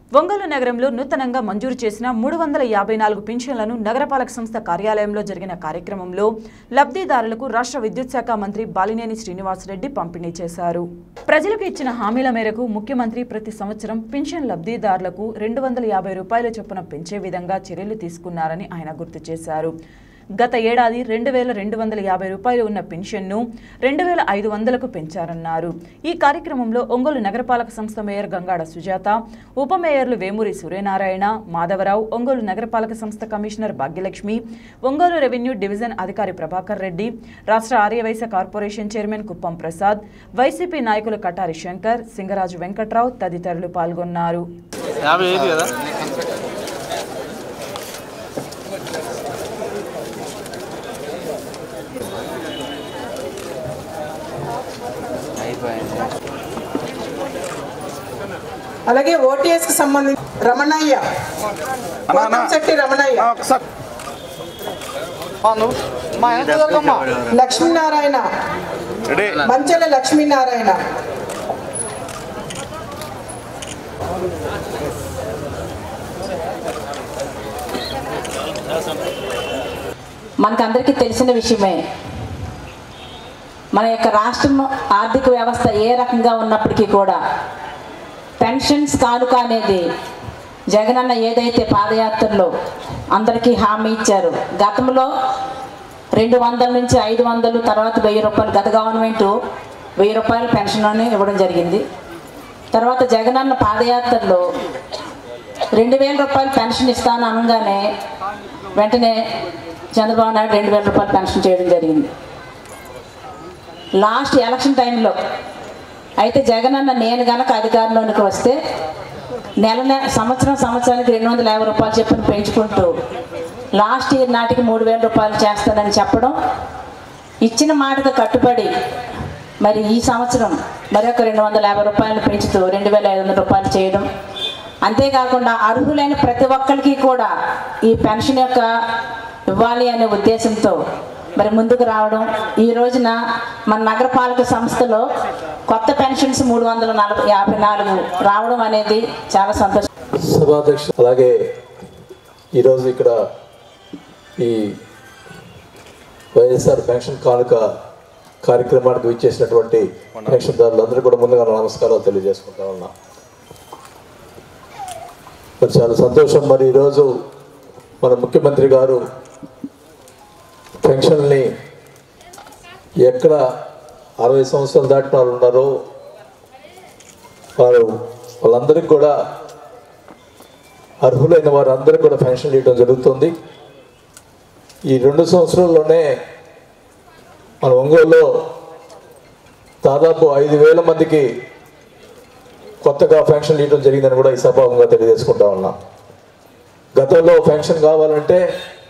ఒంగోలు నగరంలో నూతనంగా మంజూరు చేసిన మూడు వందల యాభై నాలుగు పింఛన్లను నగరపాలక సంస్థ కార్యాలయంలో జరిగిన కార్యక్రమంలో లబ్ధిదారులకు రాష్ట్ర విద్యుత్ శాఖ మంత్రి బాలినేని శ్రీనివాసరెడ్డి పంపిణీ చేశారు ప్రజలకు ఇచ్చిన హామీల మేరకు ముఖ్యమంత్రి ప్రతి సంవత్సరం పింఛన్ లబ్ధిదారులకు రెండు వందల యాభై రూపాయల చొప్పున పెంచే విధంగా చర్యలు తీసుకున్నారని ఆయన గుర్తు చేశారు గత ఏడాది రెండు వేల రెండు వందల యాభై రూపాయలు ఉన్న పెన్షన్ను రెండు వేల ఐదు వందలకు పెంచారన్నారు ఈ కార్యక్రమంలో ఒంగోలు నగరపాలక సంస్థ మేయర్ గంగాడ సుజాత ఉప మేయర్లు వేమూరి సూర్యనారాయణ మాధవరావు ఒంగోలు నగరపాలక సంస్థ commissioner Bhagyalakshmi Ongole revenue division అధికారి ప్రభాకర్ రెడ్డి రాష్ట్ర ఆర్యవైశ్య కార్పొరేషన్ చైర్మన్ కుప్పం ప్రసాద్ వైసీపీ నాయకులు కటారి శంకర్ సింగరాజు వెంకట్రావు తదితరులు పాల్గొన్నారు యాభై ఐదు కదా అలాగే ఓటీఎస్ కి సంబంధించి రమణయ్య శెట్టి రమణయ్య ఒకసారి ఆ, నువ్వు మా వెనక జరగమ్మా లక్ష్మీనారాయణ రెడీ మంచెల లక్ష్మీనారాయణ మనకందరికీ తెలిసిన విషయమే మన యొక్క రాష్ట్రం ఆర్థిక వ్యవస్థ ఏ రకంగా ఉన్నప్పటికీ కూడా పెన్షన్స్ కానుక అనేది జగనన్న ఏదైతే పాదయాత్రలో అందరికీ హామీ ఇచ్చారు గతంలో రెండు వందల నుంచి ఐదు వందలు తర్వాత వెయ్యి రూపాయలు గత గవర్నమెంట్ వెయ్యి రూపాయల పెన్షన్ అని ఇవ్వడం జరిగింది తర్వాత జగనన్న పాదయాత్రలో రెండు వేల రూపాయలు పెన్షన్ ఇస్తాను అనగానే వెంటనే చంద్రబాబు నాయుడు రెండు వేల రూపాయలు పెన్షన్ చేయడం జరిగింది లాస్ట్ ఎలక్షన్ టైంలో అయితే జగనన్న నేను గనక అధికారంలోనికి వస్తే నెల నె సంవత్సరం సంవత్సరానికి రెండు వందల యాభై రూపాయలు చెప్పని పెంచుకుంటూ లాస్ట్ ఇయర్ నాటికి మూడు వేల రూపాయలు చేస్తానని చెప్పడం ఇచ్చిన మాటకు కట్టుబడి మరి ఈ సంవత్సరం మరొక రెండు వందల యాభై రూపాయలు పెంచుతూ రెండు వేల ఐదు వందల రూపాయలు చేయడం అంతేకాకుండా అర్హులైన ప్రతి ఒక్కరికి కూడా ఈ పెన్షన్ యొక్క ఇవ్వాలి అనే ఉద్దేశంతో మరి ముందుకు రావడం ఈ రోజున మన నగరపాలక సంస్థలో కొత్త పెన్షన్స్ మూడు వందల నలభై యాభై నాలుగు రావడం అనేది చాలా సంతోషం సభాధ్యక్షులు అలాగే ఈరోజు ఇక్కడ ఈ వైఎస్ఆర్ పెన్షన్ కానుక కార్యక్రమానికి విచ్చేసినటువంటి పెన్షన్దారులందరూ కూడా ముందుగా నా నమస్కారాలు తెలియజేసుకుంటా ఉన్నా మరి చాలా సంతోషం మరి ఈరోజు మన ముఖ్యమంత్రి గారు పెన్షన్ని ఎక్కడ అరవై సంవత్సరాలు దాటిన వాళ్ళు ఉన్నారో వారు వాళ్ళందరికీ కూడా అర్హులైన వారందరికీ కూడా పెన్షన్ ఇవ్వడం జరుగుతుంది ఈ రెండు సంవత్సరాల్లోనే మన ఒంగోలులో దాదాపు ఐదు వేల మందికి కొత్తగా పెన్షన్ ఇవ్వడం జరిగిందని కూడా ఈ సభాముగా తెలియజేసుకుంటా ఉన్నాం గతంలో పెన్షన్ కావాలంటే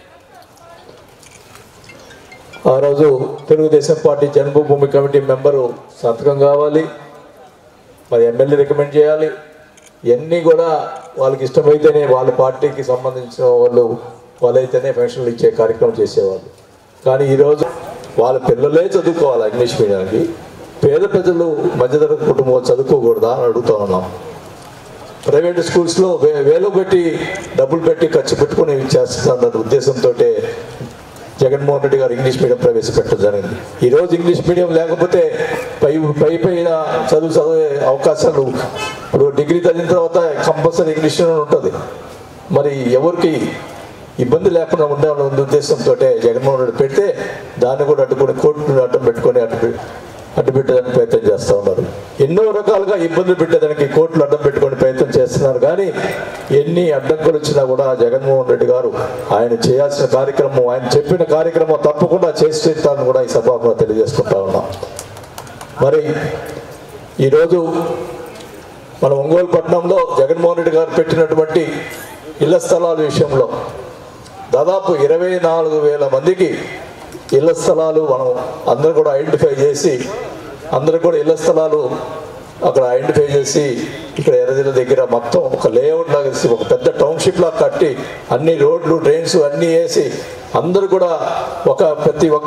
ఆ రోజు Telugu Desam party Janmabhoomi committee member సంతకం కావాలి మరి ఎమ్మెల్యే రికమెండ్ చేయాలి ఇవన్నీ కూడా వాళ్ళకి ఇష్టమైతేనే వాళ్ళ పార్టీకి సంబంధించిన వాళ్ళు వాళ్ళైతేనే పెన్షన్లు ఇచ్చే కార్యక్రమం చేసేవాళ్ళు కానీ ఈరోజు వాళ్ళ పిల్లలే చదువుకోవాలి ఇంగ్లీష్ మీడియానికి పేద ప్రజలు మధ్యతరగతి కుటుంబం చదువుకోకూడదా అని అడుగుతా ఉన్నాం ప్రైవేట్ స్కూల్స్లో వే వేలు పెట్టి డబ్బులు పెట్టి ఖర్చు పెట్టుకుని చేస్తున్న ఉద్దేశంతో జగన్మోహన్ రెడ్డి గారు ఇంగ్లీష్ మీడియం ప్రవేశపెట్టడం జరిగింది ఈరోజు ఇంగ్లీష్ మీడియం లేకపోతే పై పై పైన చదువు చదివే అవకాశాలు ఇప్పుడు డిగ్రీ చదివిన తర్వాత కంపల్సరీ ఇంగ్లీష్ ఉంటుంది మరి ఎవరికి ఇబ్బంది లేకుండా ఉండాలన్న ఉద్దేశంతో జగన్మోహన్ రెడ్డి పెడితే దాన్ని కూడా అడ్డుకొని కోర్టును అడ్డం పెట్టుకొని అడ్డు పె- అడ్డు పెట్టడానికి ప్రయత్నం చేస్తూ ఉన్నారు ఎన్నో రకాలుగా ఇబ్బందులు పెట్టేదానికి కోర్టులు అడ్డం పెట్టుకొని ప్రయత్నం చేస్తున్నారు కానీ ఎన్ని అడ్డంకులు వచ్చినా కూడా జగన్మోహన్ రెడ్డి గారు ఆయన చేయాల్సిన కార్యక్రమం ఆయన చెప్పిన కార్యక్రమం తప్పకుండా చేసి తీరుతానని కూడా ఈ సభలో తెలియజేసుకుంటా ఉన్నాం మరి ఈరోజు మన ఒంగోలు పట్టణంలో జగన్మోహన్ రెడ్డి గారు పెట్టినటువంటి ఇళ్ల స్థలాల విషయంలో దాదాపు ఇరవై నాలుగు వేల మందికి ఇళ్ల స్థలాలు మనం అందరూ కూడా ఐడెంటిఫై చేసి అందరూ కూడా ఇళ్ల స్థలాలు అక్కడ ఐడెంటిఫై చేసి ఇక్కడ ఎర్రదిల్ల దగ్గర మొత్తం ఒక లేఅవుట్ లాగా వేసి ఒక పెద్ద టౌన్షిప్ లాగా కట్టి అన్ని రోడ్లు డ్రైన్స్ అన్నీ వేసి అందరూ కూడా ఒక ప్రతి ఒక్క